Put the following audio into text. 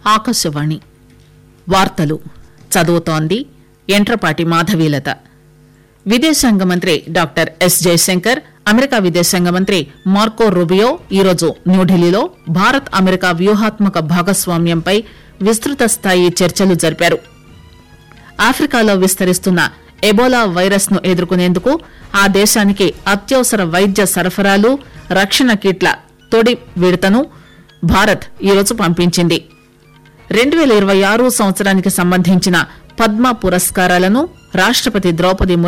ఆకాశవాణి వార్తలు చదువుతోంది ఎంట్రపాటి మాధవీలత విదేశాంగ మంత్రి డాక్టర్ ఎస్ జయశంకర్ అమెరికా విదేశాంగ మంత్రి మార్కో రుబియో ఈరోజు న్యూఢిల్లీలో భారత్ అమెరికా వ్యూహాత్మక భాగస్వామ్యంపై విస్తృత స్థాయి చర్చలు జరిపారు ఆఫ్రికాలో విస్తరిస్తున్న ఎబోలా వైరస్ ను ఎదుర్కొనేందుకు ఆ దేశానికి అత్యవసర వైద్య సరఫరాలు రక్షణ కిట్ల తొడి విడతను భారత్ ఈరోజు పంపించింది రెండు పేల ఇరవై ఆరు సంవత్సరానికి సంబంధించిన పద్మ పురస్కారాలను రాష్టపతి ద్రౌపది